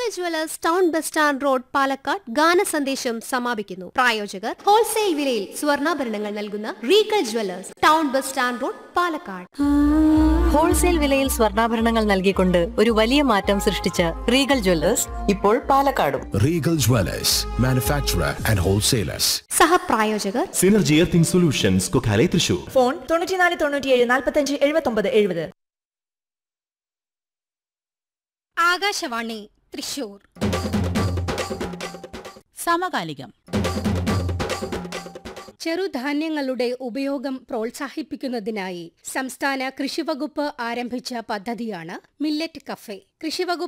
Regal Jewellers town bus stand road Palakkad ഗാന സന്ദേശം സമാപിക്കുന്നു പ്രായോജകർ ഹോൾസെയിൽ വിലയിൽ സ്വർണ്ണാഭരണങ്ങൾ നൽകുന്ന Regal Jewellers town bus stand road Palakkad wholesale വിലയിൽ സ്വർണ്ണാഭരണങ്ങൾ നൽകിക്കൊണ്ട് ഒരു വലിയ മാറ്റം സൃഷ്ടിച്ച റീഗൽ ജ്വല്ലേഴ്സ് ഇപ്പോൾ പാലക്കാടും Regal Dwellers, manufacturer and wholesalers. സഹപ്രായോജകർ Synergy earthing solutions Kokkale Thrissur phone തൊണ്ണൂറ്റിനാല് തൊണ്ണൂറ്റിയേഴ് നാൽപ്പത്തഞ്ച് എഴുപത്തൊമ്പത് എഴുപത് ആകാശവാണി തൃശൂർ സമകാലികം ചെറുധാന്യങ്ങളുടെ ഉപയോഗം പ്രോത്സാഹിപ്പിക്കുന്നതിനായി സംസ്ഥാന കൃഷിവകുപ്പ് ആരംഭിച്ച പദ്ധതിയാണ് മില്ലറ്റ് കഫേ കൃഷിവകുപ്പ്